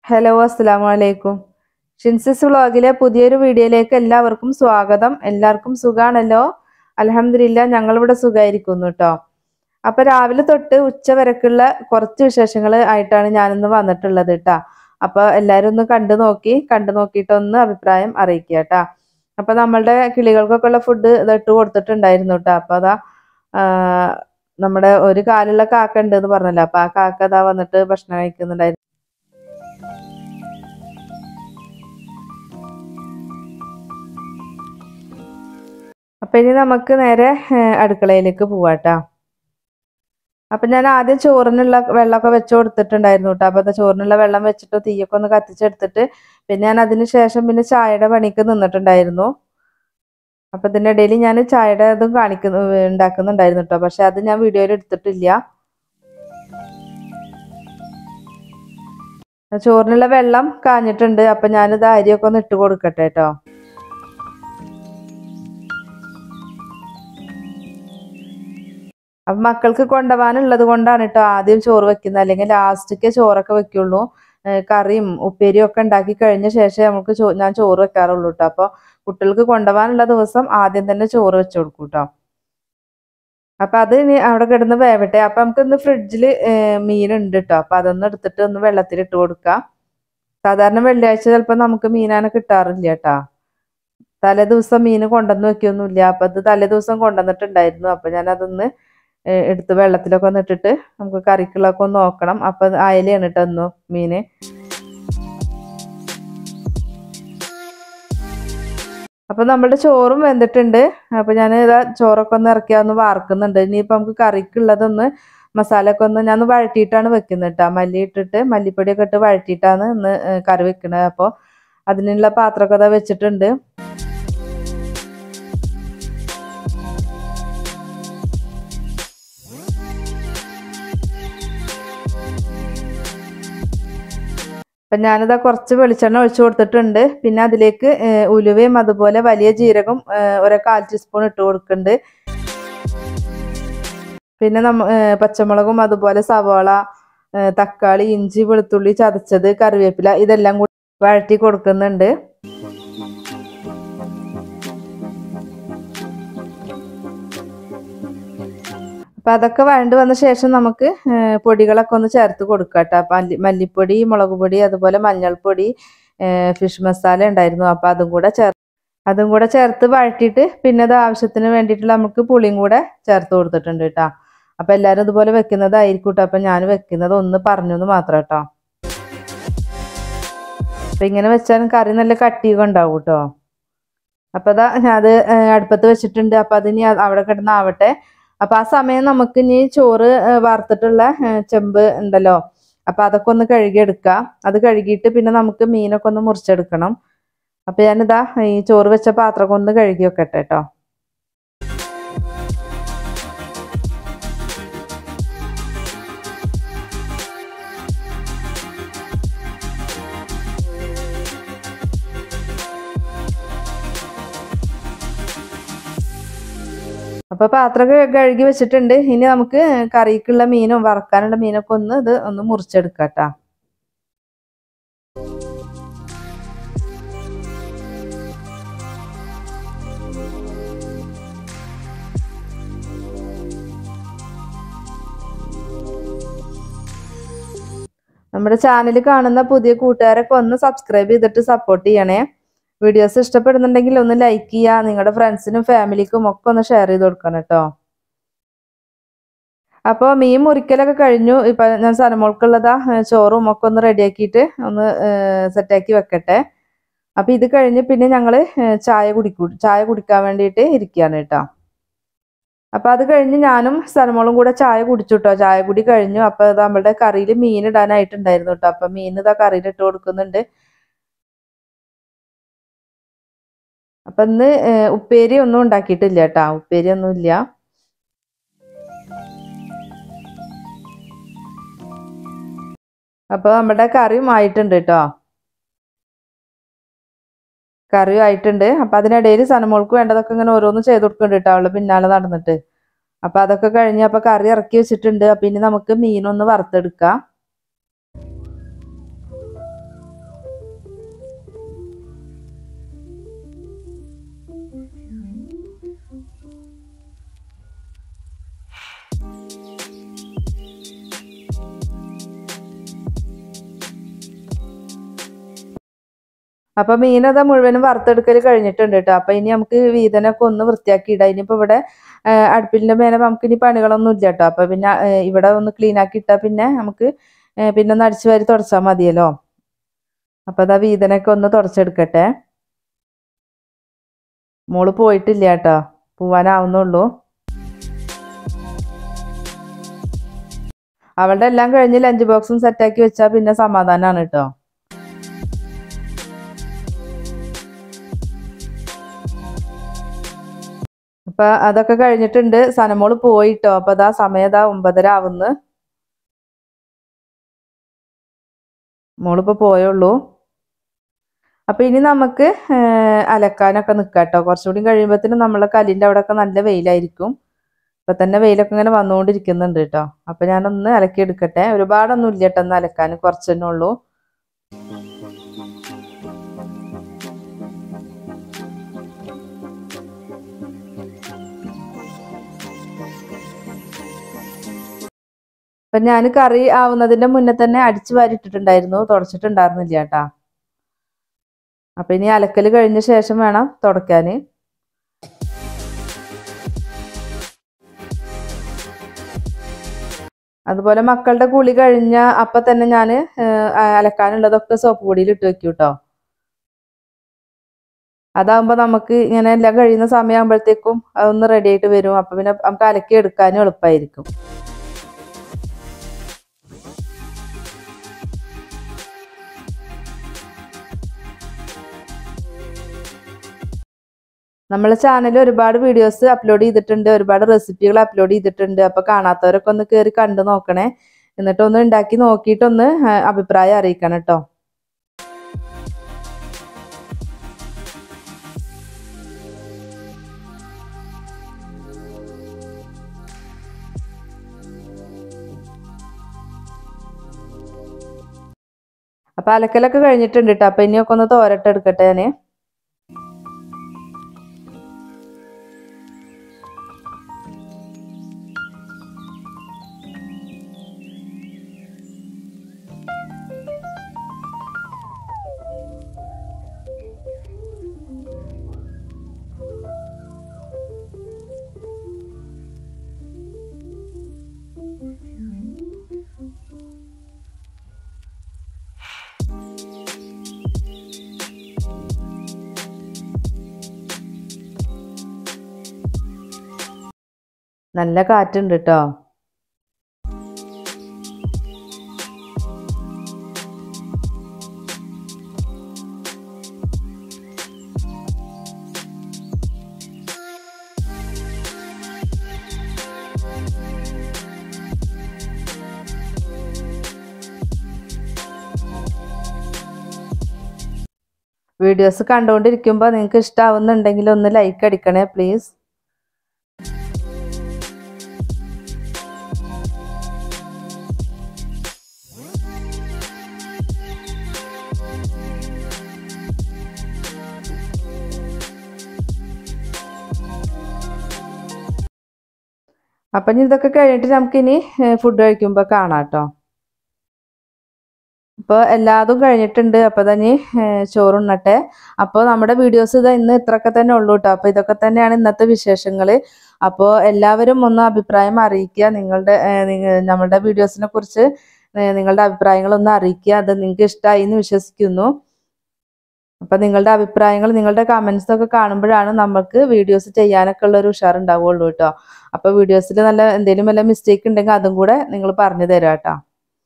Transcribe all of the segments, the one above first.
hello അസ്സലാമു അലൈക്കും ഷിൻസിസ് വ്ളോഗിലെ പുതിയൊരു വീഡിയോയിലേക്ക് എല്ലാവർക്കും സ്വാഗതം എല്ലാവർക്കും സുഖാണല്ലോ അലഹമില്ല ഞങ്ങളിവിടെ സുഖമായിരിക്കുന്നു കേട്ടോ അപ്പൊ രാവിലെ തൊട്ട് ഉച്ച വരക്കുള്ള കുറച്ച് വിശേഷങ്ങൾ ആയിട്ടാണ് ഞാനിന്ന് വന്നിട്ടുള്ളത് കേട്ടാ അപ്പൊ എല്ലാവരും ഒന്ന് കണ്ടു നോക്കി കണ്ടു നോക്കിയിട്ട് ഒന്ന് അഭിപ്രായം അറിയിക്കുക കേട്ടാ അപ്പൊ നമ്മളുടെ കിളികൾക്കൊക്കെ ഉള്ള ഫുഡ് ഇട്ട് കൊടുത്തിട്ടുണ്ടായിരുന്നു കേട്ടോ അപ്പൊ അതാ ആ, നമ്മുടെ ഒരു കാലുള്ള കാക്ക ഉണ്ട് എന്ന് പറഞ്ഞല്ലോ അപ്പൊ ആ കാക്ക അതാ വന്നിട്ട് ഭക്ഷണം കഴിക്കുന്നുണ്ടായിരുന്നു അപ്പൊ ഇനി നമുക്ക് നേരെ ഏഹ്, അടുക്കളയിലേക്ക് പോവാട്ടാ അപ്പൊ ഞാൻ ആദ്യം ചോറിനുള്ള വെള്ളമൊക്കെ വെച്ച് കൊടുത്തിട്ടുണ്ടായിരുന്നു കേട്ടോ അപ്പൊ അത് ചോറിനുള്ള വെള്ളം വെച്ചിട്ട് തീയൊക്കെ ഒന്ന് കത്തിച്ചെടുത്തിട്ട് പിന്നെ ഞാൻ അതിന് ശേഷം പിന്നെ ചായയുടെ പണിക്ക് നിന്നിട്ടുണ്ടായിരുന്നു അപ്പൊ ഇതിന്റെ ഇടയിൽ ഞാൻ ചായയുടെ ഇതും കാണിക്കുന്നു ഉണ്ടാക്കുന്നുണ്ടായിരുന്നു കേട്ടോ പക്ഷെ അത് ഞാൻ വീഡിയോയിൽ എടുത്തിട്ടില്ല ചോറിനുള്ള വെള്ളം കാഞ്ഞിട്ടുണ്ട് അപ്പൊ ഞാനിത് അരിയൊക്കെ ഒന്ന് ഇട്ട് കൊടുക്കട്ടെ കേട്ടോ അപ്പൊ മക്കൾക്ക് കൊണ്ടുപോകാനുള്ളത് കൊണ്ടാണ് കേട്ടോ ആദ്യം ചോറ് വെക്കുന്നത് അല്ലെങ്കിൽ ലാസ്റ്റ്ക്ക് ചോറൊക്കെ വെക്കുള്ളൂ ഏഹ് കറിയും ഉപ്പേരിയും ഒക്കെ ഉണ്ടാക്കി കഴിഞ്ഞ ശേഷം നമുക്ക് ചോ ഞാൻ ചോറ് വെക്കാറുള്ളൂ കേട്ടോ അപ്പോൾ കുട്ടികൾക്ക് കൊണ്ടുപോകാനുള്ള ദിവസം ആദ്യം തന്നെ ചോറ് വെച്ച് കൊടുക്കും കേട്ടോ അപ്പൊ അത് ഇനി അവിടെ കിടന്ന് വേവട്ടെ അപ്പൊ നമുക്ക് ഇന്ന് ഫ്രിഡ്ജിൽ മീനുണ്ട് കേട്ടോ അപ്പൊ അതൊന്ന് എടുത്തിട്ട് ഒന്ന് വെള്ളത്തിൽ ഇട്ട് കൊടുക്കാം സാധാരണ വെള്ളിയാഴ്ച ചിലപ്പോൾ നമുക്ക് മീനാനെ കിട്ടാറില്ല കേട്ടാ തലേ ദിവസം മീൻ കൊണ്ടുവന്ന് വെക്കൊന്നുമില്ല അപ്പൊ അത് തലേ ദിവസം കൊണ്ടുവന്നിട്ടുണ്ടായിരുന്നു അപ്പൊ ഞാൻ അതൊന്ന് ഏഹ് എടുത്ത് വെള്ളത്തിലൊക്കെ ഒന്ന് ഇട്ടിട്ട് നമുക്ക് കറിക്കുള്ളതൊക്കെ ഒന്ന് നോക്കണം അപ്പൊ അത് അയലയാണ് കേട്ടോ ഒന്നു മീന് അപ്പൊ നമ്മുടെ ചോറും വെന്തിട്ടുണ്ട് അപ്പൊ ഞാൻ ഇതാ ചോറൊക്കെ ഒന്ന് ഇറക്കി ഒന്ന് വാർക്കുന്നുണ്ട് ഇനിയിപ്പോ നമുക്ക് കറിക്കുള്ളതൊന്ന് മസാല ഒക്കെ ഒന്ന് ഞാൻ ഒന്ന് വഴറ്റിയിട്ടാണ് വെക്കുന്നത് കേട്ടോ മല്ലി ഇട്ടിട്ട് മല്ലിപ്പൊടിയൊക്കെ ഇട്ട് വഴറ്റിയിട്ടാണ് ഇന്ന് ഏഹ് കറി വെക്കുന്നത് അപ്പോൾ അതിനുള്ള പാത്രമൊക്കെ ഇതാ വെച്ചിട്ടുണ്ട് അപ്പം ഞാനിതാ കുറച്ച് വെളിച്ചെണ്ണ ഒഴിച്ചു കൊടുത്തിട്ടുണ്ട് പിന്നെ അതിലേക്ക് ഏഹ്, ഉലുവയും അതുപോലെ വലിയ ജീരകം ഏഹ്, ഒരു കാൽ ടീസ്പൂൺ ഇട്ട് കൊടുക്കുന്നുണ്ട് പിന്നെ നമ്മ ഏഹ്, പച്ചമുളകും അതുപോലെ സവാള ഏഹ്, തക്കാളി ഇഞ്ചി വെളുത്തുള്ളി ചതച്ചത് കറിവേപ്പില ഇതെല്ലാം കൂടി വഴറ്റി കൊടുക്കുന്നുണ്ട് അപ്പൊ അതൊക്കെ വഴണ്ട് വന്ന ശേഷം നമുക്ക് ഏഹ്, പൊടികളൊക്കെ ഒന്ന് ചേർത്ത് കൊടുക്കാം കേട്ടോ മല്ലി മല്ലിപ്പൊടി മുളക് പൊടി അതുപോലെ മഞ്ഞൾപ്പൊടി ഫിഷ് മസാല ഉണ്ടായിരുന്നു അപ്പൊ അതും കൂടെ ചേർ അതും കൂടെ ചേർത്ത് വഴറ്റിയിട്ട് പിന്നെ അത് ആവശ്യത്തിന് വേണ്ടിയിട്ടുള്ള നമുക്ക് പുളിയും കൂടെ ചേർത്ത് കൊടുത്തിട്ടുണ്ട് കേട്ടോ അപ്പൊ എല്ലാരും ഇതുപോലെ വെക്കുന്നതായിരിക്കും കേട്ടോ അപ്പൊ ഞാൻ വെക്കുന്നത് ഒന്ന് പറഞ്ഞു എന്ന് മാത്രം കേട്ടോ അപ്പൊ ഇങ്ങനെ വെച്ചാലും കറി നല്ല കട്ടിയൊക്കെ ഉണ്ടാവും കേട്ടോ അപ്പൊ അതാ ഞാൻ അത് ഏഹ്, അടുപ്പത്ത് വെച്ചിട്ടുണ്ട് അപ്പൊ അതിനി അ- അവിടെ കിടന്നാവട്ടെ അപ്പൊ ആ സമയം നമുക്ക് ഇനി ചോറ് ഏഹ്, വാർത്തിട്ടുള്ള ഏഹ്, ചെമ്പ് ഉണ്ടല്ലോ അപ്പൊ അതൊക്കെ ഒന്ന് കഴുകിയെടുക്കാം അത് കഴുകിയിട്ട് പിന്നെ നമുക്ക് മീനൊക്കെ ഒന്ന് മുറിച്ചെടുക്കണം അപ്പൊ ഞാനിതാ ഈ ചോറ് വെച്ച പാത്രമൊക്കെ ഒന്ന് കഴുകി വെക്കട്ടെ കേട്ടോ അപ്പൊ പാത്രം ക- കഴുകി വെച്ചിട്ടുണ്ട് ഇനി നമുക്ക് കറിക്കുള്ള മീനും വറക്കാനുള്ള മീനൊക്കെ ഒന്ന് ഇത് ഒന്ന് മുറിച്ചെടുക്കാം കേട്ടോ നമ്മുടെ ചാനൽ കാണുന്ന പുതിയ കൂട്ടുകാരൊക്കെ ഒന്ന് സബ്സ്ക്രൈബ് ചെയ്തിട്ട് സപ്പോർട്ട് ചെയ്യണേ വീഡിയോസ് ഇഷ്ടപ്പെടുന്നുണ്ടെങ്കിൽ ഒന്ന് ലൈക്ക് ചെയ്യുക നിങ്ങളുടെ ഫ്രണ്ട്സിനും ഫാമിലിക്കും ഒക്കെ ഒന്ന് ഷെയർ ചെയ്ത് കൊടുക്കണം കേട്ടോ അപ്പോൾ മീൻ മുറിക്കലൊക്കെ കഴിഞ്ഞു ഇപ്പൊ ഞാൻ സനമോൾക്കുള്ളതാ ഏഹ് ചോറും ഒക്കെ ഒന്ന് റെഡിയാക്കിയിട്ട് ഒന്ന് സെറ്റാക്കി വെക്കട്ടെ അപ്പൊ ഇത് കഴിഞ്ഞ് പിന്നെ ഞങ്ങള് ഏഹ് ചായ കുടിക്കൂ ചായ കുടിക്കാൻ വേണ്ടിയിട്ട് ഇരിക്കുകയാണ് കേട്ടോ അപ്പൊ അത് കഴിഞ്ഞ് ഞാനും സനമോളും കൂടെ ചായ കുടിച്ചു കേട്ടോ ചായ കുടി കഴിഞ്ഞു അപ്പൊ ഇത് നമ്മുടെ കറിയിൽ മീൻ ഇടാനായിട്ടുണ്ടായിരുന്നു കേട്ടോ അപ്പൊ മീൻ ഇതാ കറിയിൽ ഇട്ട് കൊടുക്കുന്നുണ്ട് അപ്പൊ ഇന്ന് ഏഹ് ഉപ്പേരി ഒന്നും ഉണ്ടാക്കിയിട്ടില്ല കേട്ടാ ഉപ്പേരി ഒന്നും ഇല്ല അപ്പൊ നമ്മുടെ കറിയും ആയിട്ടുണ്ട് കേട്ടോ കറിയും ആയിട്ടുണ്ട് അപ്പൊ അതിനിടയിൽ സനമോൾക്ക് വേണ്ടതൊക്കെ ഇങ്ങനെ ഓരോന്ന് ചെയ്ത് കൊടുക്കുന്നുണ്ട് കേട്ടോ അവള് പിന്നാലെ നടന്നിട്ട് അപ്പൊ അതൊക്കെ കഴിഞ്ഞ് അപ്പൊ കറി ഇറക്കി വെച്ചിട്ടുണ്ട് അപ്പൊ ഇനി നമുക്ക് മീനൊന്ന് വറുത്തെടുക്കാം അപ്പൊ മീനതാ മുഴുവനും വറുത്തെടുക്കൽ കഴിഞ്ഞിട്ടുണ്ട് കേട്ടോ അപ്പൊ ഇനി നമുക്ക് വീതനൊക്കെ ഒന്ന് വൃത്തിയാക്കി ഇടാം ഇനിയിപ്പോ ഇവിടെ ആ, അടുപ്പിന്റെ മേലെ നമുക്ക് ഇനി പണികളൊന്നും ഇല്ല കേട്ടോ അപ്പൊ പിന്നെ ആ, ഇവിടെ ഒന്ന് ക്ലീൻ ആക്കി ഇട്ടാ പിന്നെ നമുക്ക് ആ, പിന്നെ ഒന്ന് അടിച്ചു വാരി തുടച്ചാൽ മതിയല്ലോ അപ്പൊ അതാ വീതനൊക്കെ ഒന്ന് തുടച്ചെടുക്കട്ടെ മോള് പോയിട്ടില്ല കേട്ടോ പോവാനാവുന്നുള്ളൂ അവളുടെ എല്ലാം കഴിഞ്ഞ് ലഞ്ച് ബോക്സും സെറ്റാക്കി വെച്ചാൽ പിന്നെ സമാധാനമാണ് കേട്ടോ അപ്പൊ അതൊക്കെ കഴിഞ്ഞിട്ടുണ്ട് സനമോള് പോയിട്ടോ അപ്പൊ അതാ സമയം അതാ ഒമ്പതര ആവുന്നു മോളിപ്പോ പോയുള്ളൂ അപ്പൊ ഇനി നമുക്ക് ഏർ അലക്കാനൊക്കെ നിക്കാട്ടോ കുറച്ചുകൂടി കഴിയുമ്പോഴത്തേനും നമ്മളെ കല്ലിന്റെ അവിടെ ഒക്കെ നല്ല വെയിലായിരിക്കും ഇപ്പൊ തന്നെ വെയിലൊക്കെ ഇങ്ങനെ വന്നുകൊണ്ടിരിക്കുന്നുണ്ട് കേട്ടോ അപ്പൊ ഞാനൊന്ന് അലക്കി എടുക്കട്ടെ ഒരുപാടൊന്നും ഇല്ല കേട്ടോ ഒന്ന് അലക്കാൻ കുറച്ച് തന്നെ ഉള്ളൂ അപ്പൊ ഞാൻ കറി ആവുന്നതിന്റെ മുന്നേ തന്നെ അടിച്ചു വാരിട്ടിട്ടുണ്ടായിരുന്നു തുടച്ചിട്ടുണ്ടായിരുന്നില്ല കേട്ടാ അപ്പൊ ഇനി അലക്കൽ കഴിഞ്ഞ ശേഷം വേണം തുടക്കാന് അതുപോലെ മക്കളുടെ കുളി കഴിഞ്ഞ അപ്പൊ തന്നെ ഞാൻ അലക്കാനുള്ളതൊക്കെ സോപ്പ് പൊടിയിൽ ഇട്ട് വെക്കും കേട്ടോ അതാകുമ്പോൾ നമുക്ക് ഇങ്ങനെ എല്ലാം കഴിയുന്ന സമയമാകുമ്പോഴത്തേക്കും അതൊന്ന് റെഡി ആയിട്ട് വരും അപ്പൊ പിന്നെ നമുക്ക് അലക്കി എടുക്കാനും എളുപ്പമായിരിക്കും നമ്മളെ ചാനലിൽ ഒരുപാട് വീഡിയോസ് അപ്ലോഡ് ചെയ്തിട്ടുണ്ട് ഒരുപാട് റെസിപ്പികൾ അപ്ലോഡ് ചെയ്തിട്ടുണ്ട് അപ്പൊ കാണാത്തവരൊക്കെ ഒന്ന് കയറി കണ്ടു നോക്കണേ എന്നിട്ട് ഒന്ന് ഉണ്ടാക്കി നോക്കിയിട്ടൊന്ന് ആ, അഭിപ്രായം അറിയിക്കണം കേട്ടോ അപ്പൊ അലക്കലൊക്കെ കഴിഞ്ഞിട്ടുണ്ട് കേട്ടോ അപ്പൊ ഇനിയൊക്കെ ഒന്ന് തോരട്ടെ എടുക്കട്ടെ ഞാന് നല്ല കാറ്റുണ്ട് കേട്ടോ വീഡിയോസ് കണ്ടുകൊണ്ടിരിക്കുമ്പോൾ നിങ്ങൾക്ക് ഇഷ്ടാവുന്നുണ്ടെങ്കിൽ ഒന്ന് ലൈക്ക് അടിക്കണേ പ്ലീസ് അപ്പം ഇനി ഇതൊക്കെ കഴിഞ്ഞിട്ട് നമുക്കിനി ഫുഡ് കഴിക്കുമ്പോൾ കാണാം കേട്ടോ അപ്പോൾ എല്ലാതും കഴിഞ്ഞിട്ടുണ്ട് അപ്പോൾ തന്നെ ചോറുണ്ണട്ടെ അപ്പോൾ നമ്മുടെ വീഡിയോസ് ഇത് ഇന്ന് ഇത്രയൊക്കെ തന്നെ ഉള്ളൂ കേട്ടോ അപ്പോൾ ഇതൊക്കെ തന്നെയാണ് ഇന്നത്തെ വിശേഷങ്ങൾ അപ്പോൾ എല്ലാവരും ഒന്ന് അഭിപ്രായം അറിയിക്കുക നിങ്ങളുടെ ഏഹ്, നിങ്ങ- നമ്മളുടെ വീഡിയോസിനെ കുറിച്ച് ഏഹ്, നിങ്ങളുടെ അഭിപ്രായങ്ങളൊന്ന് അറിയിക്കുക അത് നിങ്ങൾക്ക് ഇഷ്ടമായി എന്ന് വിശ്വസിക്കുന്നു അപ്പം നിങ്ങളുടെ അഭിപ്രായങ്ങൾ നിങ്ങളുടെ കമൻസ് ഒക്കെ കാണുമ്പോഴാണ് നമുക്ക് വീഡിയോസ് ചെയ്യാനൊക്കെ ഉള്ള ഒരു ഉഷാറുണ്ടാവുള്ളൂ കേട്ടോ അപ്പോൾ വീഡിയോസിൽ നല്ല എന്തെങ്കിലും വല്ല മിസ്റ്റേക്ക് ഉണ്ടെങ്കിൽ അതും കൂടെ നിങ്ങൾ പറഞ്ഞു തരാം കേട്ടോ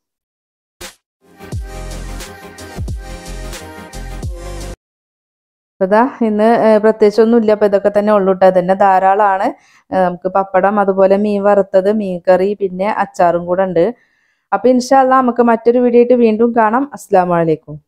അപ്പൊ ഇതാ ഇന്ന് ഏഹ്, പ്രത്യേകിച്ചൊന്നും ഇല്ല അപ്പൊ ഇതൊക്കെ തന്നെ ഉള്ളൂ കേട്ടോ അതന്നെ ധാരാളമാണ് ഏഹ്, നമുക്ക് പപ്പടം അതുപോലെ മീൻ വറുത്തത് മീൻ കറി പിന്നെ അച്ചാറും കൂടെ ഉണ്ട് അപ്പൊ ഇൻഷാല്ല നമുക്ക് മറ്റൊരു വീഡിയോ ആയിട്ട് വീണ്ടും കാണാം അസ്സാം വലൈക്കും